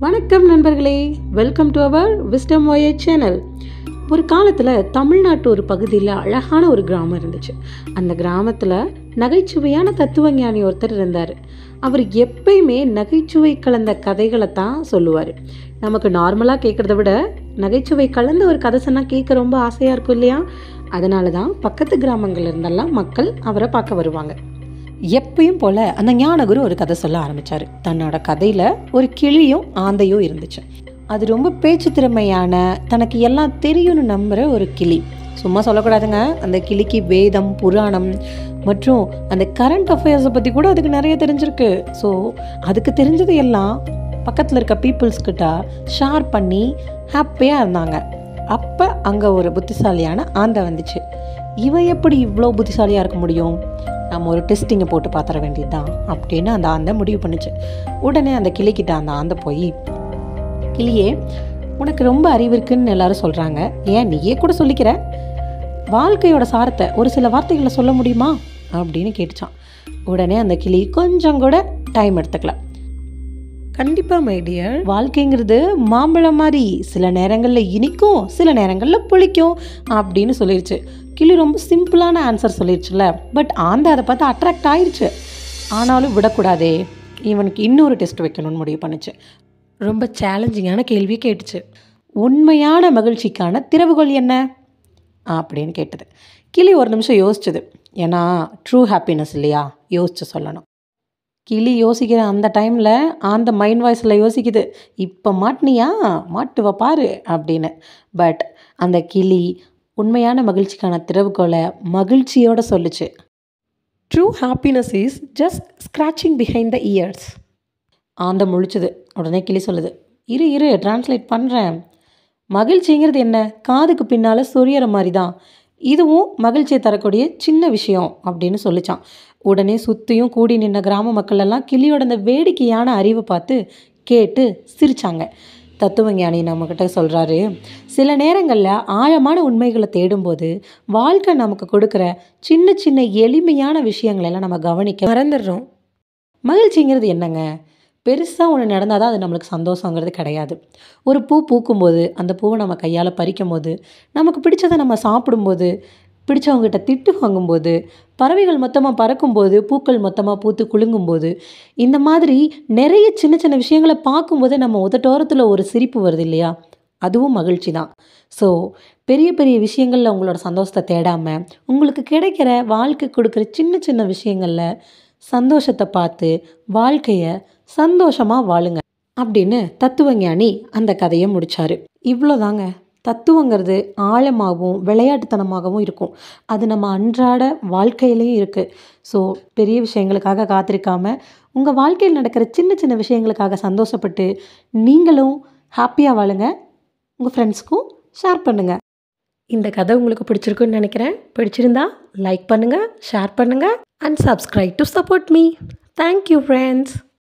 வணக்கம் நண்பர்களே welcome to our wisdom ஒய சேனல் ஒரு காலத்தில் தமிழ்நாட்டு ஒரு பகுதியில் அழகான ஒரு கிராமம் இருந்துச்சு அந்த கிராமத்தில் நகைச்சுவையான தத்துவ ஞானி ஒருத்தர் இருந்தார் அவர் எப்பயுமே நகைச்சுவை கலந்த கதைகளை தான் சொல்லுவார் நமக்கு நார்மலாக கேட்குறத விட நகைச்சுவை கலந்த ஒரு கதை சொன்னால் கேட்க ரொம்ப ஆசையாக இருக்கும் இல்லையா அதனால தான் பக்கத்து கிராமங்கள்ல இருந்தெல்லாம் மக்கள் அவரை பார்க்க வருவாங்க எப்பயும் போல அந்த ஞானகுரு ஒரு கதை சொல்ல ஆரம்பிச்சாரு தன்னோட கதையில ஒரு கிளியும் ஆந்தையும் இருந்துச்சு அது ரொம்ப பேச்சு திறமையான தனக்கு எல்லாம் தெரியும்னு நம்புற ஒரு கிளி சும்மா சொல்லக்கூடாதுங்க அந்த கிளிக்கு வேதம் புராணம் மற்றும் அந்த கரண்ட் அஃபேர்ஸை பற்றி கூட அதுக்கு நிறைய தெரிஞ்சிருக்கு ஸோ அதுக்கு தெரிஞ்சது எல்லாம் பக்கத்தில் இருக்க பீப்புள்ஸ் கிட்ட ஷேர் பண்ணி ஹாப்பியாக இருந்தாங்க அப்போ அங்கே ஒரு புத்திசாலியான ஆந்தை வந்துச்சு இவன் எப்படி இவ்வளோ புத்திசாலியாக இருக்க முடியும் நம்ம ஒரு டெஸ்டிங்கை போட்டு பார்த்துற வேண்டியதுதான் அப்படின்னு அந்த ஆந்தை முடிவு பண்ணுச்சு உடனே அந்த கிளிக்கிட்ட அந்த ஆந்தை போய் கிளியே உனக்கு ரொம்ப அறிவு இருக்குன்னு எல்லாரும் சொல்கிறாங்க ஏன் நீயே கூட சொல்லிக்கிற வாழ்க்கையோட சாரத்தை ஒரு சில வார்த்தைகளை சொல்ல முடியுமா அப்படின்னு கேட்டுச்சான் உடனே அந்த கிளி கொஞ்சம் கூட டைம் எடுத்துக்கல கண்டிப்பாக மை டியர் வாழ்க்கைங்கிறது மாம்பழம் மாதிரி சில நேரங்களில் இனிக்கும் சில நேரங்களில் புளிக்கும் அப்படின்னு சொல்லிருச்சு கிளி ரொம்ப சிம்பிளான ஆன்சர் சொல்லிருச்சுல பட் ஆந்த அதை பார்த்து அட்ராக்ட் ஆயிடுச்சு ஆனாலும் விடக்கூடாதே இவனுக்கு இன்னொரு டெஸ்ட் வைக்கணும்னு முடிவு பண்ணுச்சு ரொம்ப சேலஞ்சிங்கான கேள்வி கேட்டுச்சு உண்மையான மகிழ்ச்சிக்கான திறவுகோல் என்ன அப்படின்னு கேட்டது கிளி ஒரு நிமிஷம் யோசிச்சது ஏன்னா ட்ரூ ஹாப்பினஸ் இல்லையா யோசிச்சு சொல்லணும் கிளி யோசிக்கிற அந்த டைமில் அந்த மைண்ட் வாய்ஸில் யோசிக்குது இப்போ மாட்டினியா மாட்டுவ பாரு அப்படின்னு பட் அந்த கிளி உண்மையான மகிழ்ச்சிக்கான திறவுகோலை மகிழ்ச்சியோடு சொல்லுச்சு true happiness is just scratching behind the ears ஆந்த முழிச்சுது உடனே கிளி சொல்லுது இரு இரு டிரான்ஸ்லேட் பண்ணுறேன் மகிழ்ச்சிங்கிறது என்ன காதுக்கு பின்னால் சொரியற மாதிரி தான் இதுவும் மகிழ்ச்சியை தரக்கூடிய சின்ன விஷயம் அப்படின்னு சொல்லிச்சான் உடனே சுற்றியும் கூடி நின்ன கிராம மக்கள் எல்லாம் கிளியோட அந்த வேடிக்கையான அறிவை பார்த்து கேட்டு சிரிச்சாங்க தத்துவ ஞானி நம்மக்கிட்ட சொல்கிறாரு சில நேரங்களில் ஆழமான உண்மைகளை தேடும்போது வாழ்க்கை நமக்கு கொடுக்குற சின்ன சின்ன எளிமையான விஷயங்களெல்லாம் நம்ம கவனிக்க மறந்துடுறோம் மகிழ்ச்சிங்கிறது என்னங்க பெருசாக ஒன்று நடந்தால் தான் அது நம்மளுக்கு சந்தோஷங்கிறது கிடையாது ஒரு பூ பூக்கும்போது அந்த பூவை நம்ம கையால் பறிக்கும் போது நமக்கு பிடிச்சதை நம்ம சாப்பிடும்போது பிடிச்சவங்ககிட்ட திட்டு வாங்கும்போது பறவைகள் மொத்தமாக பறக்கும்போது பூக்கள் மொத்தமாக பூத்து குலுங்கும்போது இந்த மாதிரி நிறைய சின்ன சின்ன விஷயங்களை பார்க்கும்போது நம்ம உதட்டோரத்தில் ஒரு சிரிப்பு வருது இல்லையா அதுவும் மகிழ்ச்சி தான் ஸோ பெரிய பெரிய விஷயங்களில் உங்களோட சந்தோஷத்தை தேடாமல் உங்களுக்கு கிடைக்கிற வாழ்க்கை கொடுக்குற சின்ன சின்ன விஷயங்களில் சந்தோஷத்தை பார்த்து வாழ்க்கையை சந்தோஷமாக வாழுங்க அப்படின்னு தத்துவஞானி அந்த கதையை முடித்தார் இவ்வளோதாங்க தத்துவங்கிறது ஆழமாகவும் விளையாட்டுத்தனமாகவும் இருக்கும் அது நம்ம அன்றாட வாழ்க்கையிலையும் இருக்குது ஸோ பெரிய விஷயங்களுக்காக காத்திருக்காம உங்கள் வாழ்க்கையில் நடக்கிற சின்ன சின்ன விஷயங்களுக்காக சந்தோஷப்பட்டு நீங்களும் ஹாப்பியாக வாழுங்க உங்கள் ஃப்ரெண்ட்ஸ்க்கும் ஷேர் பண்ணுங்கள் இந்த கதை உங்களுக்கு பிடிச்சிருக்குன்னு நினைக்கிறேன் பிடிச்சிருந்தா லைக் பண்ணுங்கள் ஷேர் பண்ணுங்கள் and subscribe to support me thank you friends